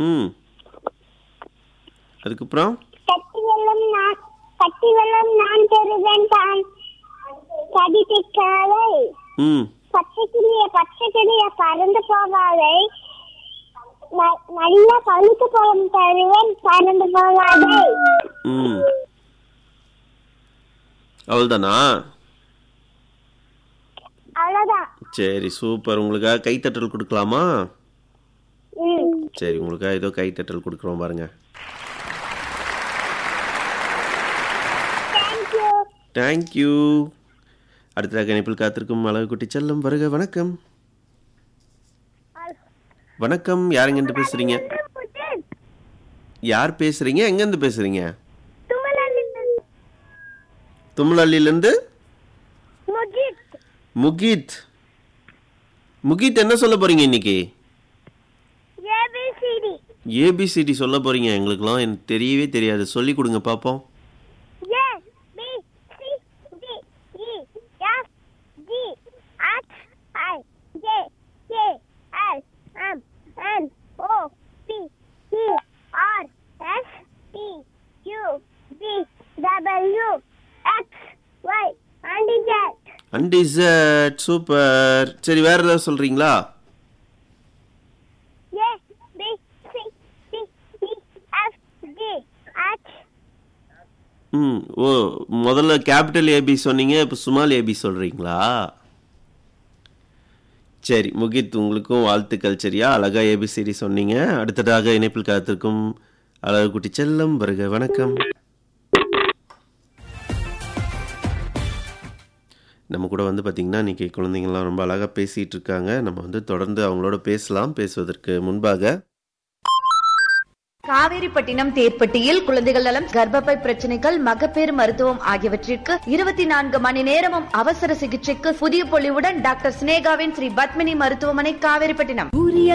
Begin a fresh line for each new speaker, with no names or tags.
ம் அதுக்கப்புறம்
கட்டி வெள்ளம் நான் கட்டி வெள்ளம் நான் பெறுவேன் தான் கடிப்பிக்காதை
ம்
பச்சை கிளிய பச்சை கிளிய பறந்து போகாதை ந- நல்ல பழுத்து பழம் தருவேன் பறந்து போகாதை
ம் அவ்வளோதானா
அவ்வளவுதான்
சரி சூப்பர் உங்களுக்காக கைத்தட்டல் கொடுக்கலாமா
ம்
சரி உங்களுக்காக ஏதோ கைத்தட்டல் கொடுக்குறோம் பாருங்க
தேங்க்யூ
தேங்க்யூ அடுத்ததாக இணைப்பில் காத்திருக்கும் அழகு குட்டி செல்லம் வருக வணக்கம் வணக்கம் யாருங்க பேசுறீங்க யார் பேசுறீங்க எங்கேருந்து பேசுறீங்க தும்மலள்ளியிலேருந்து
முஜித்
முகீத் முகீத் என்ன சொல்ல போறீங்க இன்னைக்கு
ஏபிசிடி
ஏபிசிடி சொல்ல போறீங்க எங்களுக்குலாம் எனக்கு தெரியவே தெரியாது சொல்லி கொடுங்க பார்ப்போம்
A B C D E F G H I J K L M N O P q R S T U V W X Y and Z
அன்டிசர்ட் சூப்பர் சரி வேற ஏதாவது சொல்றீங்களா
A B C D E F G H
ம் ஓ முதல்ல capital AB சொன்னீங்க இப்போ சுமால் ஏபி சொல்றீங்களா சரி முகித் உங்களுக்கும் வாழ்த்துக்கள் சரியா அழகா ஏபிசிடி சொன்னீங்க அடுத்ததாக இணைப்பில் காத்திருக்கும் அழகு குட்டி செல்லம் வருக வணக்கம் நம்ம கூட வந்து பார்த்திங்கன்னா இன்றைக்கி குழந்தைங்கள்லாம் ரொம்ப அழகாக பேசிகிட்டு இருக்காங்க நம்ம வந்து தொடர்ந்து அவங்களோட பேசலாம் பேசுவதற்கு முன்பாக
காவேரிப்பட்டினம் தேர்ப்பட்டியில் குழந்தைகள் நலம் கர்ப்பப்பை பிரச்சனைகள் மகப்பேறு மருத்துவம் ஆகியவற்றிற்கு இருபத்தி நான்கு மணி நேரமும் அவசர சிகிச்சைக்கு புதிய பொலிவுடன் டாக்டர் சினேகாவின் ஸ்ரீ பத்மினி மருத்துவமனை காவேரிப்பட்டினம்